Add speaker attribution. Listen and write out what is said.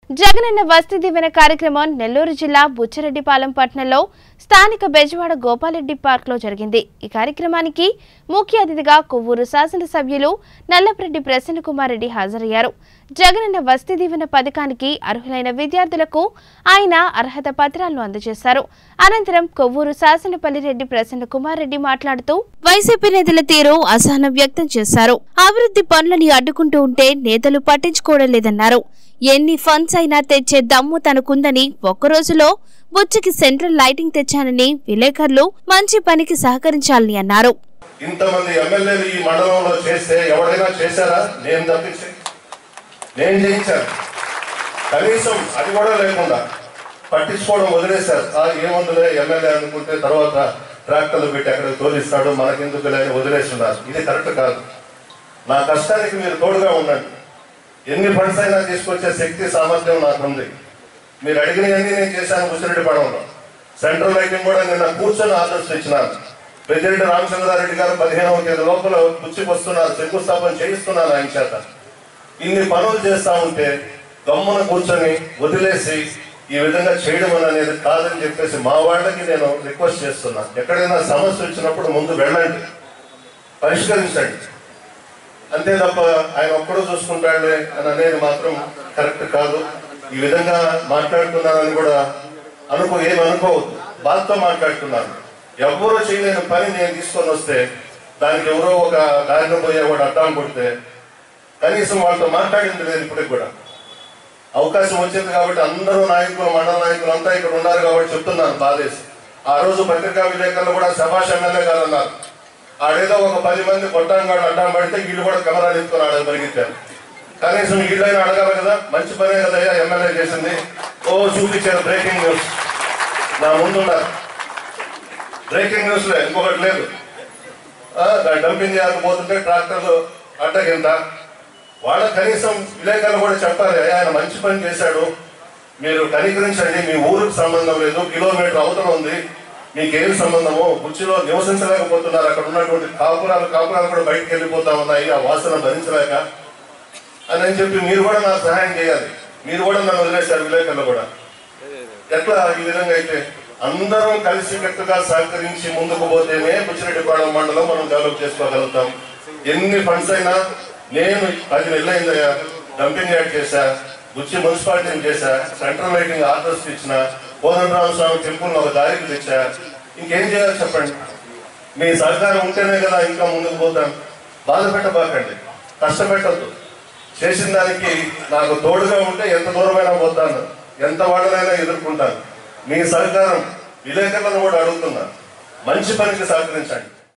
Speaker 1: జగనన్న వసతి దీవెన కార్యక్రమం నెల్లూరు జిల్లా బుచ్చిరెడ్డిపాలెం పట్టణంలో స్థానిక బెజవాడ గోపాలరెడ్డి పార్క్ లో జరిగింది ఈ కార్యక్రమానికి ముఖ్య అతిథిగా కొవ్వూరు శాసనసభ్యులు నల్లపరెడ్డి ప్రసన్న కుమార్ రెడ్డి హాజరయ్యారు జగనన్న వసతి దీవెన పథకానికి అర్హులైన విద్యార్థులకు ఆయన అర్హత పత్రాలను అందజేశారు అనంతరం కొవ్వూరు శాసనపల్లి రెడ్డి ప్రసన్న కుమార్ రెడ్డి మాట్లాడుతూ వైసీపీ నేతల తీరు అసహనం వ్యక్తం చేశారు అభివృద్ధి పనులని అడ్డుకుంటూ ఉంటే నేతలు పట్టించుకోవడం లేదన్నారు ఎన్ని ఫండ్స్ అయినా తెచ్చే దమ్ము తనకుందని ఒక్క రోజులో బుచ్చికి సెంట్రల్ లైటింగ్ తెచ్చానని విలేకరులు మంచి పనికి సహకరించాలని అన్నారు
Speaker 2: ఇంతమంది ఎమ్మెల్యేలు ఈ మండలంలో చేస్తే ఎవరైనా చేశారా నేను తప్పించి నేను చేయించాను కనీసం అది కూడా లేకుండా పట్టించుకోవడం వదిలేశారు ఆ ఏముందిలే ఎమ్మెల్యే అనుకుంటే తర్వాత ట్రాక్టర్లు పెట్టి అక్కడ తోలిస్తాడు మనకెందుకు లేని వదిలేస్తున్నారు ఇది కరెక్ట్ కాదు నా కష్టానికి మీరు తోడుగా ఉండండి ఎన్ని ఫండ్స్ అయినా తీసుకొచ్చే శక్తి సామర్థ్యం నాకు ఉంది మీరు అడిగినవన్నీ నేను చేశాను ముసిరెడ్డి పడంలో సెంట్రల్ లైటింగ్ కూడా నిన్న కూర్చొని ఆర్డర్స్ ఇచ్చినాను పెద్దిరెడ్డి రామచంద్రారెడ్డి గారు పదిహేనవ తేదీ లోపల పుచ్చికి వస్తున్నారు శంకుస్థాపన చేయిస్తున్నాను ఆయన చేత ఇన్ని పనులు చేస్తా ఉంటే గమ్మున కూర్చొని వదిలేసి ఈ విధంగా చేయడం అనేది కాదని చెప్పేసి మా వాళ్ళకి నేను రిక్వెస్ట్ చేస్తున్నా ఎక్కడైనా సమస్య వచ్చినప్పుడు ముందు వెళ్ళండి పరిష్కరించండి అంతే తప్ప ఆయన ఒక్కడో చూసుకుంటాడు అని అనేది మాత్రం కరెక్ట్ కాదు ఈ విధంగా మాట్లాడుతున్నానని కూడా అనుకో ఏమి అనుకోవద్దు బాధతో మాట్లాడుతున్నాను ఎవరో చేయలేని పని నేను తీసుకొని వస్తే దానికి ఎవరో ఒక దారిన పోయేవాడు అడ్డం కొడితే కనీసం వాళ్ళతో మాట్లాడింది లేదు ఇప్పటికి కూడా అవకాశం వచ్చింది కాబట్టి అందరూ నాయకులు మండల నాయకులు అంతా ఇక్కడ ఉన్నారు కాబట్టి చెప్తున్నాను బాధేసి ఆ రోజు పత్రికా విలేకరులు కూడా శభాష్ ఎమ్మెల్యే గారు అన్నారు ఆడేదో ఒక పది మంది కొట్టాంగాడు అడ్డం పడితే వీళ్ళు కూడా కెమెరాలు ఎత్తుకొని ఆడ పరిగెత్తారు కనీసం వీళ్ళైనా అడగాలి కదా మంచి పనే కదా ఎమ్మెల్యే చేసింది ఓ చూపించారు బ్రేకింగ్ న్యూస్ నా ముందున్నారు బ్రేకింగ్ న్యూస్ లే ఇంకొకటి లేదు ఆ, దాన్ని డంపింగ్ చేయకపోతుంటే ట్రాక్టర్లు అడ్డకింత వాళ్ళ కనీసం విలేకరులు కూడా చెప్పాలి "అయ్యా, ఆయన మంచి పని చేశాడు మీరు కనికరించండి మీ ఊరికి సంబంధం లేదు కిలోమీటర్ అవతల ఉంది మీకేం సంబంధము బుచ్చిలో నివసించలేకపోతున్నారు అక్కడ ఉన్నటువంటి కాపురాలు కాపురాలు కూడా బయటకు వెళ్ళిపోతా ఉన్నాయి ఆ వాసన భరించలేక అని అని చెప్పి మీరు కూడా నాకు సహాయం చేయాలి మీరు కూడా నన్ను వదిలేశారు విలేకరులు కూడా ఎట్లా ఈ విధంగా అయితే అందరం కలిసికట్టుగా సహకరించి ముందుకు పోతేనే బుచ్చిరెడ్డిపాళెం మండలం మనం డెవలప్ చేసుకోగలుగుతాం ఎన్ని ఫండ్స్ అయినా నేను పది నెలలైందయ్యా డంపింగ్ యాడ్ చేశా బుచ్చి మున్సిపాలిటీని చేశా సెంట్రల్ లైటింగ్ ఆర్డర్స్ ఇచ్చిన కోదండరామ స్వామి టెంపుల్ ఒక దారికి తెచ్చా ఇంకేం చేయాలి చెప్పండి మీ సహకారం ఉంటేనే కదా ఇంకా ముందుకు పోతాం బాధ పెట్టబాకండి కష్టపెట్టద్దు చేసిన దానికి నాకు తోడుగా ఉంటే ఎంత దూరమైనా పోతాను ఎంత వాళ్ళనైనా ఎదుర్కొంటాను మీ సహకారం విలేకరులను కూడా అడుగుతున్నా మంచి పనికి సహకరించండి